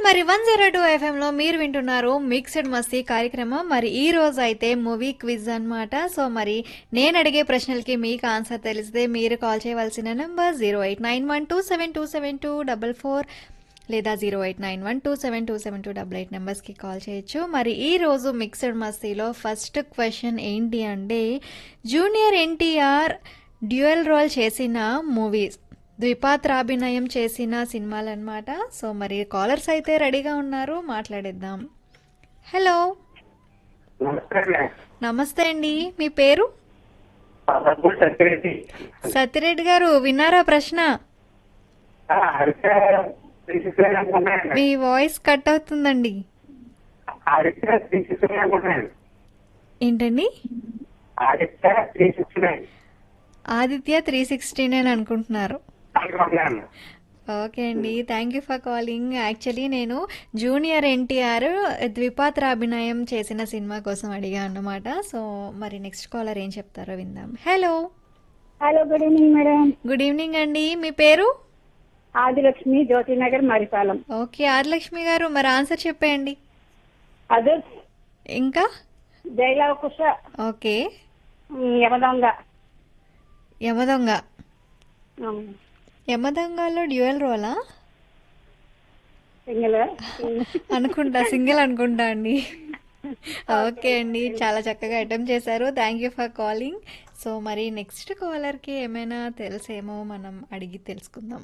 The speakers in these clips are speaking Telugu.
మరి వన్ జీరో టూ ఎఫ్ఎంలో మీరు వింటున్నారు మిక్స్డ్ మస్తీ కార్యక్రమం మరి ఈ రోజు అయితే మూవీ క్విజ్ అన్నమాట సో మరి నేను అడిగే ప్రశ్నలకి మీకు ఆన్సర్ తెలిస్తే మీరు కాల్ చేయవలసిన number zero eight nine one two seven two seven two double four లేదా zero eight nine one two seven two seven two double eight నెంబర్స్కి కాల్ చేయొచ్చు మరి ఈ రోజు మిక్స్డ్ మస్తీలో ఫస్ట్ క్వశ్చన్ ఏంటి అంటే జూనియర్ ఎన్టీఆర్ డ్యూయల్ రోల్ చేసిన మూవీస్ ద్విపాత్రాభినయం చేసిన సినిమాలు అనమాట సో మరి కాలర్స్ అయితే రెడీగా ఉన్నారు మాట్లాడేద్దాం హలో నమస్తే నమస్తే అండి మీ పేరు డబ్బులు సెక్యూరిటీ సత్యరెడ్డి గారు విన్నారా ప్రశ్న అడిగితే తీసుకున్నాను మీ వాయిస్ కట్ అవుతుందండి అడిగితే తీసుకున్నాను ఏంటండి అడిగితే తీసుకున్నాను ఆదిత్య త్రీ సిక్స్టీ నైన్ అనుకుంటున్నారు అనుకున్నాను ఓకే అండి thank you for calling actually నేను జూనియర్ ఎన్టీఆర్ ద్విపాత్రాభినయం చేసిన సినిమా కోసం అడిగా అన్నమాట సో మరి నెక్స్ట్ కాలర్ ఏం చెప్తారో విందాం hello hello good evening madam good evening అండి మీ పేరు ఆదిలక్ష్మి జ్యోతినగర్ మరిపాలెం ఓకే ఆదిలక్ష్మి గారు మరి ఆన్సర్ చెప్పేయండి అదర్స్ ఇంకా జైలవ కుష okay Yamadonga Yamadonga యమదొంగలో dual రోలా single అనుకుంటా సింగిల్ అనుకుంటా అండి ఓకే అండి చాలా చక్కగా అటెంప్ట్ చేశారు thank you for calling so మరి నెక్స్ట్ కాలర్కి ఏమైనా తెలుసేమో మనం అడిగి తెలుసుకుందాం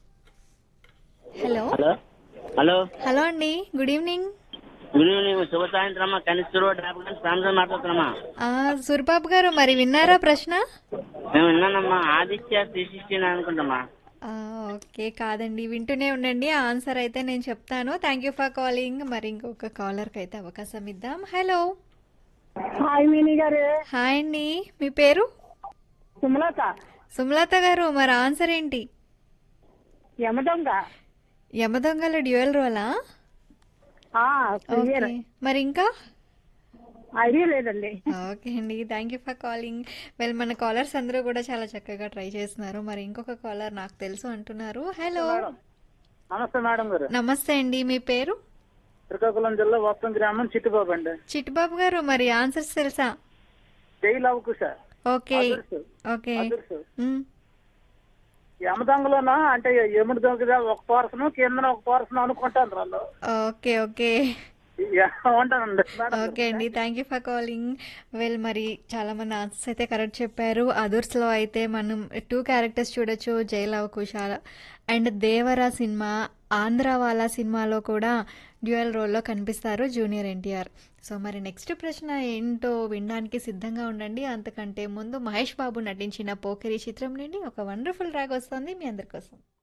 హలో హలో హలో హలో అండి గుడ్ ఈవినింగ్ గుడ్ ఈవినింగ్ శుభ సాయంత్రం అమ్మా కనిస్తూరు డ్రాప్ సాయంత్రం మాట్లాడుతున్నామా సూరిబాబు గారు మరి విన్నారా ప్రశ్న మేము విన్నానమ్మా ఆదిత్య త్రీ సిక్స్టీన్ అనుకుంటామా ఆ, ఓకే కాదండి వింటూనే ఉండండి ఆన్సర్ అయితే నేను చెప్తాను థ్యాంక్ యూ ఫర్ కాలింగ్ మరి ఇంకొక కాలర్కి అయితే అవకాశం ఇద్దాం hello hi Mini garu hi అండి మీ పేరు సుమలత సుమలత గారు మరి ఆన్సర్ ఏంటి యమదొంగ యమదొంగల డ్యూయల్ రోలా క్లియర్ ఓకే మరి ఇంకా ఐడియా లేదండి ఓకే అండి thank you for calling well మన కాలర్స్ అందరూ కూడా చాలా చక్కగా ట్రై చేస్తున్నారు మరి ఇంకొక కాలర్ నాకు తెలుసు అంటున్నారు హలో నమస్తే మేడం గారు నమస్తే అండి మీ పేరు శ్రీకాకుళం జిల్లా వస్తం గ్రామం చిట్టుబాబు అండి చిట్టుబాబు గారు మరి ఆన్సర్స్ తెలుసా జైలు అవకుశ ఓకే ఓకే మ్, యమదొంగలోనా అంటే ఎముడు దొంగ ఒక పోర్సన్ కింద ఒక పోర్సన్ అనుకుంటాను వాళ్ళు ఓకే ఓకే ఉంటానండి ఓకే అండి thank you for calling well మరి చాలా మంది ఆన్సర్స్ అయితే కరెక్ట్ చెప్పారు అదర్స్లో అయితే మనం టూ క్యారెక్టర్స్ చూడొచ్చు జైలవ కుషాల అండ్ దేవరా సినిమా ఆంధ్రవాలా సినిమాలో కూడా డ్యూయల్ రోల్లో కనిపిస్తారు జూనియర్ ఎన్టీఆర్ సో మరి నెక్స్ట్ ప్రశ్న ఏంటో వినడానికి సిద్ధంగా ఉండండి అంతకంటే ముందు మహేష్ బాబు నటించిన పోకిరి చిత్రం నుండి ఒక వండర్ఫుల్ ట్రాక్ వస్తుంది మీ అందరి కోసం